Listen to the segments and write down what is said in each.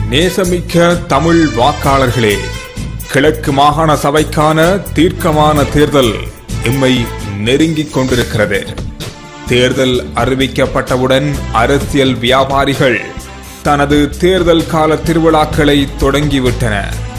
நேசமிக்க தமிழ் வாக்காளர்களே கிழக்கு மாகாண சபைக்கான தீர்க்கமான தேர்தல் எம்மை நெருங்கிக் கொண்டிருக்கிறது தேர்தல் அறிவிக்கப்பட்டவுடன் அரசியல் வியாபாரிகள் தனது தேர்தல் கால திருவிழாக்களை தொடங்கிவிட்டன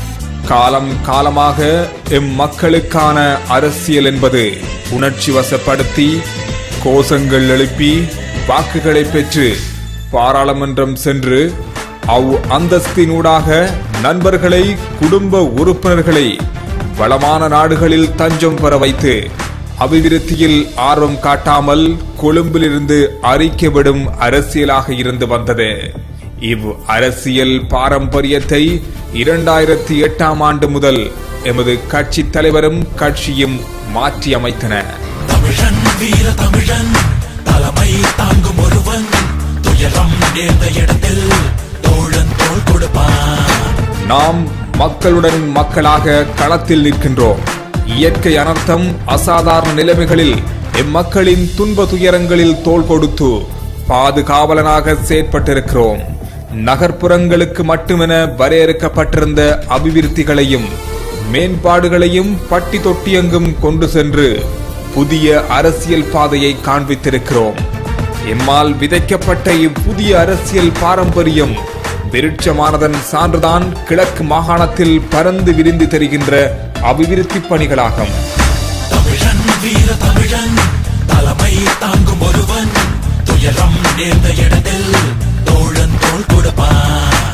காலம் காலமாக எம் மக்களுக்கான அரசியல் என்பது உணர்ச்சி வசப்படுத்தி கோஷங்கள் எழுப்பி வாக்குகளை பெற்று பாராளுமன்றம் சென்று அவ் அந்தஸ்தினூடாக நண்பர்களை குடும்ப உறுப்பினர்களை வளமான நாடுகளில் தஞ்சம் பெற வைத்து அபிவிருத்தியில் ஆர்வம் காட்டாமல் கொழும்பிலிருந்து அறிக்கை விடும் அரசியலாக இருந்து வந்தது இவ் அரசியல் பாரம்பரியத்தை இரண்டாயிரத்தி எட்டாம் ஆண்டு முதல் எமது கட்சி தலைவரும் கட்சியும் மாற்றி அமைத்தன தமிழன் வீர தமிழன் தலைமை தாங்கும் ஒருவன் துயரம் நேர்ந்த இடத்தில் தோழன் தோள் கொடுப்பான் நாம் மக்களுடன் மக்களாக களத்தில் நிற்கின்றோம் இயற்கை அனர்த்தம் அசாதாரண நிலைமைகளில் எம்மக்களின் துன்ப துயரங்களில் தோள் கொடுத்து பாதுகாவலனாக செயற்பட்டிருக்கிறோம் நகர்ப்புறங்களுக்கு மட்டுமென வரையறுக்கப்பட்டிருந்த அபிவிருத்திகளையும் மேம்பாடுகளையும் பட்டி தொட்டியெங்கும் கொண்டு சென்று புதிய அரசியல் பாதையை காண்பித்திருக்கிறோம் எம்மால் விதைக்கப்பட்ட இப்புதிய அரசியல் பாரம்பரியம் விருட்சமானதன் சான்றுதான் கிழக்கு மாகாணத்தில் பறந்து விரிந்து தெரிகின்ற அபிவிருத்தி பணிகளாகும் தமிழன் வீர தமிழன் தலைமை தாங்கும் ஒருவன் துயரம் நேர்ந்த இடத்தில் தோழன் தோள் கொடுப்பான்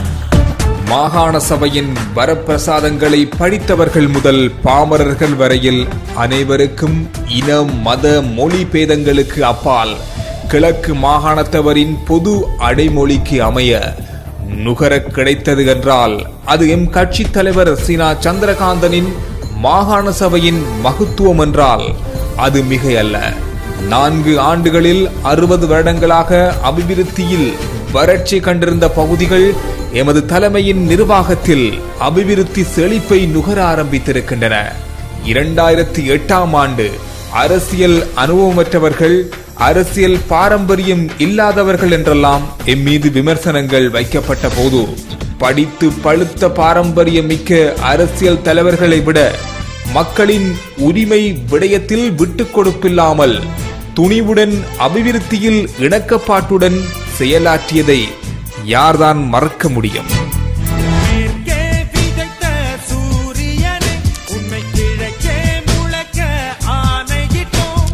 மாகாண சபையின் வரப்பிரசாதங்களை படித்தவர்கள் முதல் பாமரர்கள் வரையில் அனைவருக்கும் இன மத மொழி பேதங்களுக்கு அப்பால் கிழக்கு மாகாணத்தவரின் பொது அடைமொழிக்கு அமைய நுகரக் கிடைத்தது என்றால் அது எம் கட்சி தலைவர் சீனா சந்திரகாந்தனின் மாகாண சபையின் மகத்துவம் என்றால் அது மிகையல்ல நான்கு ஆண்டுகளில் அறுபது வருடங்களாக அபிவிருத்தியில் வறட்சி கண்டிருந்த பகுதிகள் எமது தலைமையின் நிர்வாகத்தில் அபிவிருத்தி செழிப்பை நுகர ஆரம்பித்திருக்கின்றன இரண்டாயிரத்தி எட்டாம் ஆண்டு அரசியல் அனுபவமற்றவர்கள் அரசியல் பாரம்பரியம் இல்லாதவர்கள் என்றெல்லாம் எம் மீது விமர்சனங்கள் வைக்கப்பட்ட போது படித்து பழுத்த பாரம்பரியம் மிக்க அரசியல் தலைவர்களை விட மக்களின் உரிமை விடயத்தில் விட்டுக் கொடுப்பில்லாமல் துணிவுடன் அபிவிருத்தியில் இணக்கப்பாட்டுடன் செயலாற்றியதை யார்தான் மறக்க முடியும் மேற்கே விதைத்த சூரியனை உன்னை கிழக்கே முளைக்க ஆணையிட்டோம்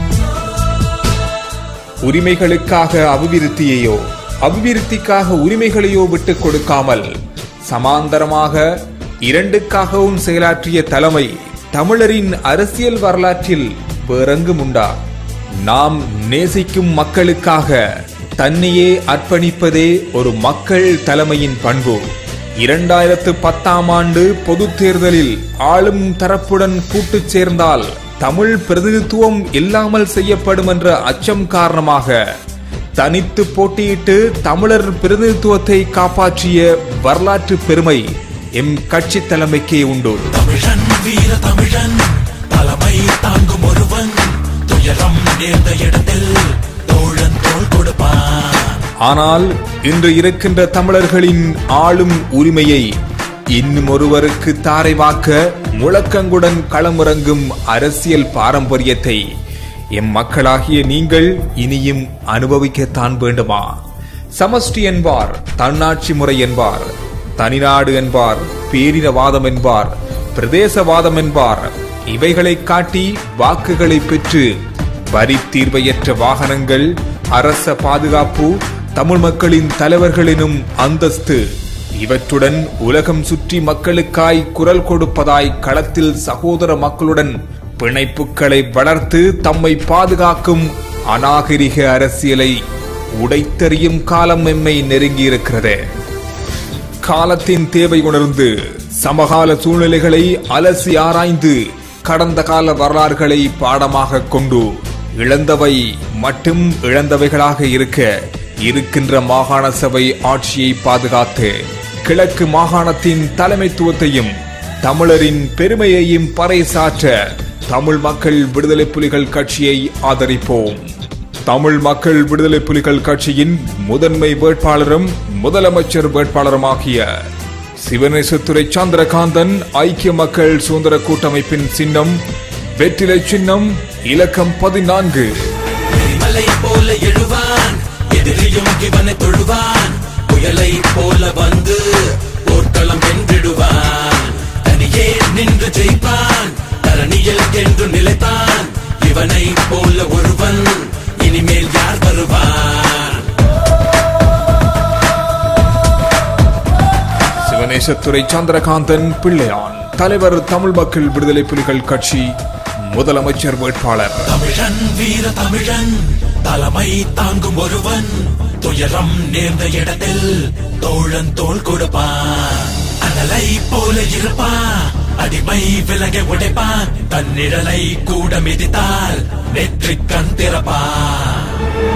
உரிமைகளுக்காக அபிவிருத்தியையோ அபிவிருத்திக்காக உரிமைகளையோ விட்டுக் கொடுக்காமல் சமாந்தரமாக இரண்டுக்காகவும் செயலாற்றிய தலைமை தமிழரின் அரசியல் வரலாற்றில் வேறெங்கும் உண்டா நாம் நேசிக்கும் மக்களுக்காக தன்னையே அர்ப்பணிப்பதே ஒரு மக்கள் தலைமையின் பண்பு இரண்டாயிரத்து பத்தாம் ஆண்டு பொதுத் தேர்தலில் ஆளும் தரப்புடன் கூட்டுச் சேர்ந்தால் தமிழ் பிரதிநிதித்துவம் இல்லாமல் செய்யப்படும் என்ற அச்சம் காரணமாக தனித்து போட்டியிட்டு தமிழர் பிரதிநிதித்துவத்தை காப்பாற்றிய வரலாற்று பெருமை எம் கட்சி தலைமைக்கே உண்டு தமிழன் வீர தமிழன் தலைமை தாங்கும் ஒருவன் துயரம் நேர்ந்த இடத்தில் தோழன் தோள் கொடுப்பான் ஆனால் இன்று இருக்கின்ற தமிழர்களின் ஆளும் உரிமையை இன்னும் ஒருவருக்கு தாரைவாக்க முழக்கங்குடன் களமிறங்கும் அரசியல் பாரம்பரியத்தை எம் மக்களாகிய நீங்கள் இனியும் அனுபவிக்கத்தான் வேண்டுமா சமஷ்டி என்பார் தன்னாட்சி முறை என்பார் தனிநாடு என்பார் பேரினவாதம் என்பார் பிரதேசவாதம் என்பார் இவைகளை காட்டி வாக்குகளை பெற்று வரி தீர்வையற்ற வாகனங்கள் அரச பாதுகாப்பு தமிழ் மக்களின் தலைவர்கள் எனும் அந்தஸ்து இவற்றுடன் உலகம் சுற்றி மக்களுக்காய் குரல் கொடுப்பதாய் களத்தில் சகோதர மக்களுடன் பிணைப்புகளை வளர்த்து தம்மை பாதுகாக்கும் அநாகரிக அரசியலை உடைத்தெறியும் காலம் எம்மை நெருங்கியிருக்கிறது காலத்தின் தேவை உணர்ந்து சமகால சூழ்நிலைகளை அலசி ஆராய்ந்து கடந்த கால வரலாறுகளை பாடமாக கொண்டு இழந்தவை மட்டும் இழந்தவைகளாக இருக்க இருக்கின்ற மாகாண சபை ஆட்சியை பாதுகாத்து கிழக்கு மாகாணத்தின் தலைமைத்துவத்தையும் தமிழரின் பெருமையையும் பறைசாற்ற தமிழ் மக்கள் விடுதலை புலிகள் கட்சியை ஆதரிப்போம் தமிழ் மக்கள் விடுதலை புலிகள் கட்சியின் முதன்மை வேட்பாளரும் முதலமைச்சர் வேட்பாளருமாகிய சிவநேசத்துறை சந்திரகாந்தன் ஐக்கிய மக்கள் சுதந்திர கூட்டமைப்பின் சின்னம் வெற்றிலை சின்னம் இலக்கம் பதினான்கு மலை போல எழுவான் எதிரியும் இவனை தொழுவான் புயலை போல வந்து போர்க்களம் வென்றிடுவான் தனியே நின்று ஜெயிப்பான் தரணியில் என்று நிலைப்பான் இவனை போல ஒருவன் இனிமேல் யார் வருவான் சிவநேசத்துறை சந்திரகாந்தன் பிள்ளையான் தலைவர் தமிழ் மக்கள் விடுதலை புலிகள் கட்சி முதலமைச்சர் வேட்பாளர் தமிழன் வீர தமிழன் தலைமை தாங்கும் ஒருவன் துயரம் நேர்ந்த இடத்தில் தோழன் தோள் கொடுப்பான் அனலை போல இருப்பான் அடிமை விலகை உடைப்பான் தன் நிழலை கூட மிதித்தால் நெற்றிக் கண் திறப்பான்